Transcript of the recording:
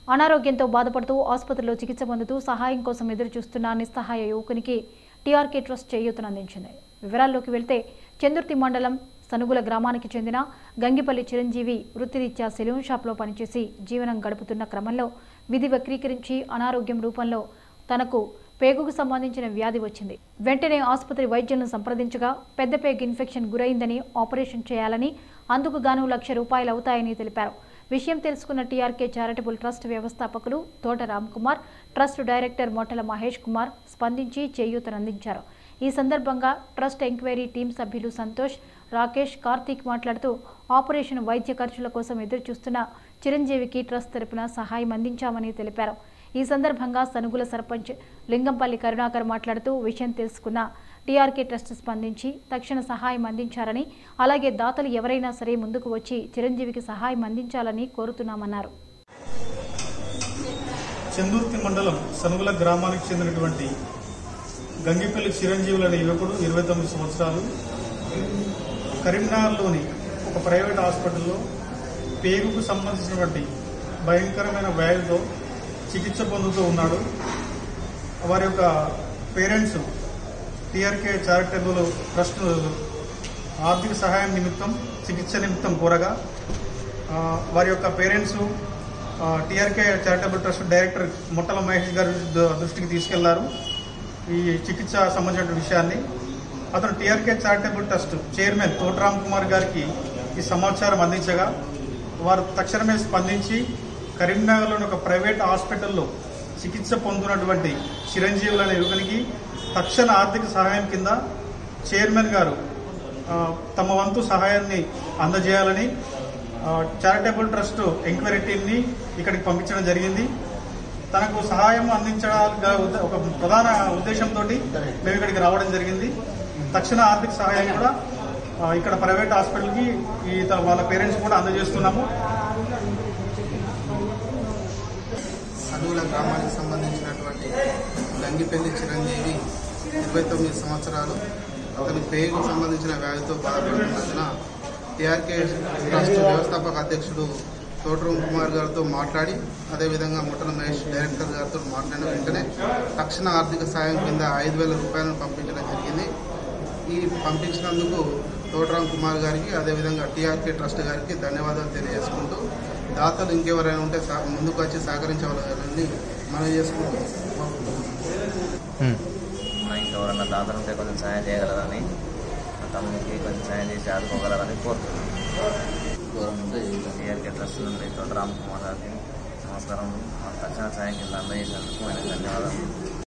అనారోగ్యంతో బాధపడుతూ ఆసుపత్రిలో చికిత్స పొందుతూ సహాయం కోసం ఎదురు చూస్తున్న నిస్సహాయ యువకునికి టీఆర్కే ట్రస్ట్ చేయూతనందించింది వివరాల్లోకి వెళ్తే చందుర్తి మండలం సనుగుల గ్రామానికి చెందిన గంగిపల్లి చిరంజీవి వృత్తిరీత్యా సెలూన్ షాప్లో పనిచేసి జీవనం గడుపుతున్న క్రమంలో విధి వక్రీకరించి అనారోగ్యం రూపంలో తనకు పేగుకు సంబంధించిన వ్యాధి వచ్చింది వెంటనే ఆసుపత్రి వైద్యులను సంప్రదించగా పెద్ద పేగు ఇన్ఫెక్షన్ గురైందని ఆపరేషన్ చేయాలని అందుకు గాను లక్ష రూపాయలు అవుతాయని తెలిపారు విషయం తెలుసుకున్న టీఆర్కే చారిటబుల్ ట్రస్ట్ వ్యవస్థాపకులు తోట రామ్ కుమార్ ట్రస్ట్ డైరెక్టర్ మొట్టల మహేష్ కుమార్ స్పందించి చేయూతనందించారు ఈ సందర్భంగా ట్రస్ట్ ఎంక్వైరీ టీం సభ్యులు సంతోష్ రాకేష్ కార్తీక్ మాట్లాడుతూ ఆపరేషన్ వైద్య ఖర్చుల కోసం ఎదురు చూస్తున్న చిరంజీవికి ట్రస్ట్ తరపున సహాయం అందించామని తెలిపారు ఈ సందర్భంగా సనుగుల సర్పంచ్ లింగంపల్లి కరుణాకర్ మాట్లాడుతూ విషయం తెలుసుకున్న టీఆర్కే ట్రస్ట్ స్పందించి తక్షణ సహాయం అందించారని అలాగే దాతలు ఎవరైనా సరే ముందుకు వచ్చి చిరంజీవికి సహాయం అందించాలని కోరుతున్నామన్నారు చందుర్తి మండలం సనుగుల గ్రామానికి చెందినటువంటి గంగిపల్లి చిరంజీవులు అనే యువకుడు ఇరవై తొమ్మిది సంవత్సరాలు కరీంనగర్లోని ఒక ప్రైవేట్ హాస్పిటల్లో పేగుకు సంబంధించినటువంటి భయంకరమైన వ్యాధితో చికిత్స పొందుతూ ఉన్నాడు వారి యొక్క పేరెంట్స్ టీఆర్కే చారిటబుల్ ట్రస్ట్ ఆర్థిక సహాయం నిమిత్తం చికిత్స నిమిత్తం కోరగా ఆ, వారి యొక్క parents TRK charitable trust director Muttala Mahesh గారి ద- దృష్టికి తీసుకెళ్లారు ఈ చికిత్స సంబంధించిన విషయాన్ని అతను TRK charitable trust chairman Thotaram Kumar గారికి ఈ సమాచారం అందించగా వారు తక్షణమే స్పందించి కరీంనగర్లోని ఒక ప్రైవేట్ హాస్పిటల్లో చికిత్స పొందుతున్నటువంటి చిరంజీవులు అనే యువకునికి తక్షణ ఆర్థిక సహాయం కింద చైర్మన్ గారు ఆ, తమ వంతు సహాయాన్ని అందజేయాలని ఆ, చారిటబుల్ ట్రస్ట్ ఎంక్వైరీ టీంని ఇక్కడికి పంపించడం జరిగింది తనకు సహాయం అందించడానికి ఉద్ద- ఒక ప్రధాన ఉద్దేశంతో మేము ఇక్కడికి రావడం జరిగింది తక్షణ ఆర్థిక సహాయం కూడా ఆ, ఇక్కడ ప్రైవేట్ హాస్పిటల్కి ఈ త- వాళ్ళ పేరెంట్స్ కూడా అందజేస్తున్నాము సనువుల గ్రామానికి సంబంధించినటువంటి గంగిపల్లి చిరంజీవి ఇరవై తొమ్మిది సంవత్సరాలు అతని పేగుకు సంబంధించిన వ్యాధితో బాధపడుతున్నందున టీఆర్కే ట్రస్ట్ వ్యవస్థాపక అధ్యక్షుడు తోటరూమ్ కుమార్ గారితో మాట్లాడి అదేవిధంగా ముట్టల మహేష్ డైరెక్టర్ గారితో మాట్లాడిన వెంటనే తక్షణ ఆర్థిక సాయం కింద ఐదు వేల రూపాయలను పంపించడం జరిగింది ఈ పంపించినందుకు తోటరామ్ కుమార్ గారికి అదేవిధంగా టీఆర్కే ట్రస్ట్ గారికి ధన్యవాదాలు తెలియజేసుకుంటూ దాతలు ఇంకెవరైనా ఉంటే సహ- ముందుకు వచ్చి సహకరించవాలని మనం చేసుకుంటూ మా ఇంకెవరన్నా దాతలు ఉంటే కొంచెం సాయం చేయగలరని మా తమ్మునికి కొంచెం సాయం చేసి ఆదుకోగలరని కోరుతున్నాను టీఆర్కే ట్రస్ట్ నుండి తోట రామ్ కుమార్ గారికి నమస్కారం మా తక్షణ సాయం కింద అందజేసినందుకు ఆయన ధన్యవాదాలు